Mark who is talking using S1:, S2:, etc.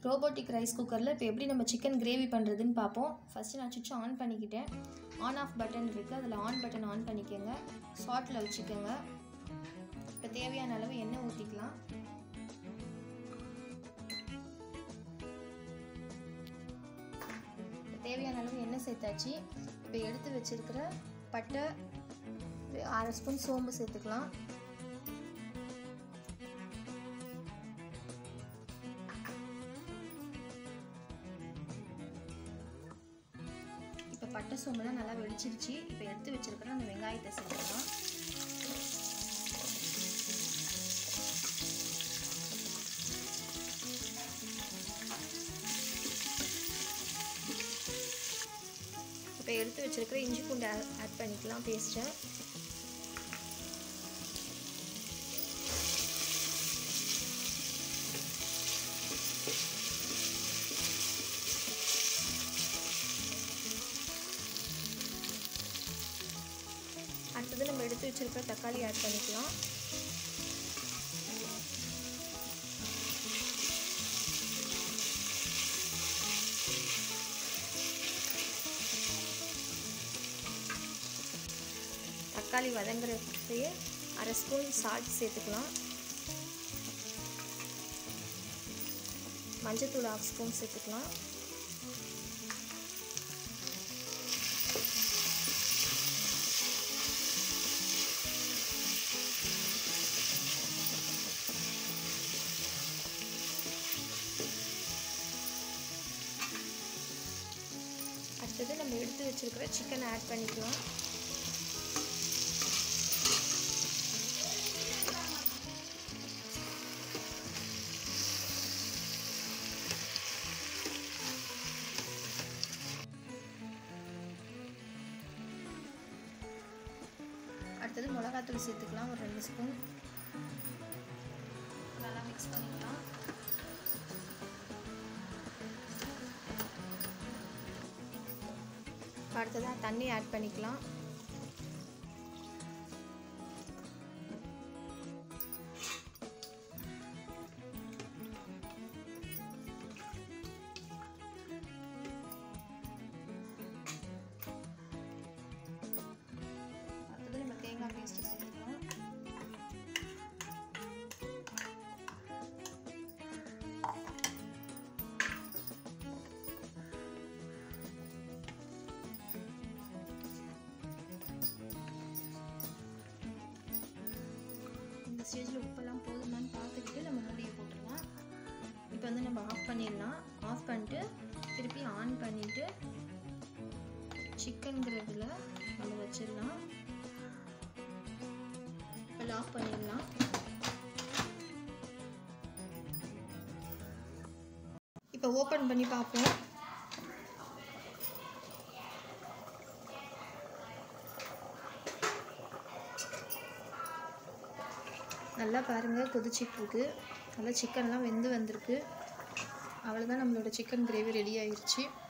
S1: robotic rice குக்கரில் இப்போ எப்படி நம்ம சிக்கன் கிரேவி பண்ணுறதுன்னு பார்ப்போம் ஃபஸ்ட்டு நான் சுவிட்ச் ஆன் பண்ணிக்கிட்டேன் ஆன் ஆஃப் பட்டன் இருக்குது அதில் ஆன் பட்டன் ஆன் பண்ணிக்கோங்க ஷார்ட்டில் வச்சுக்கோங்க இப்போ தேவையான அளவு எண்ணெய் ஊற்றிக்கலாம் இப்போ தேவையான அளவு எண்ணெய் சேர்த்தாச்சு இப்போ எடுத்து வச்சிருக்கிற பட்டை அரை ஸ்பூன் சோம்பு சேர்த்துக்கலாம் இப்போ பட்டை சோம்புலாம் நல்லா வெடிச்சிருச்சு இப்போ எடுத்து வச்சிருக்கிற அந்த வெங்காயத்தை சேர்த்துக்கலாம் இப்போ எடுத்து வச்சிருக்கிற இஞ்சி பூண்டு ஆட் பண்ணிக்கலாம் பேஸ்ட்டை அடுத்தது நம்ம எடுத்து வச்சிருக்கிற தக்காளி ஆட் பண்ணிக்கலாம் தக்காளி வதங்குறதுலேயே அரை ஸ்பூன் சால்ட் சேர்த்துக்கலாம் மஞ்சத்தூள் ஹாஃப் ஸ்பூன் சேர்த்துக்கலாம் அடுத்தது நம்ம எடுத்து வச்சிருக்கிற சிக்கனை ஆட் பண்ணிக்கலாம் அடுத்தது மிளகாத்தூள் சேர்த்துக்கலாம் ஒரு ரெண்டு ஸ்பூன் நல்லா மிக்ஸ் பண்ணிக்கலாம் அடுத்ததாக தண்ணி ஆட் பண்ணிக்கலாம் அடுத்தது நம்ம தேங்காய் பேஸ்ட்டு சேர்த்துக்கலாம் இந்த ஸ்டேஜில் உப்பெல்லாம் போதுமான்னு பார்த்துக்கிட்டு நம்ம மூடியை போட்டுடலாம் இப்போ வந்து நம்ம ஆஃப் பண்ணிடலாம் ஆஃப் பண்ணிட்டு திருப்பி ஆன் பண்ணிவிட்டு சிக்கன்கிறதுல நம்ம வச்சிடலாம் இப்போ ஆஃப் பண்ணிடலாம் இப்போ ஓப்பன் பண்ணி பார்ப்போம் நல்லா பாருங்கள் கொதிச்சிட்ருக்கு நல்லா சிக்கன்லாம் வெந்து வந்திருக்கு அவ்வளோதான் நம்மளோட சிக்கன் கிரேவி ரெடி ஆயிடுச்சு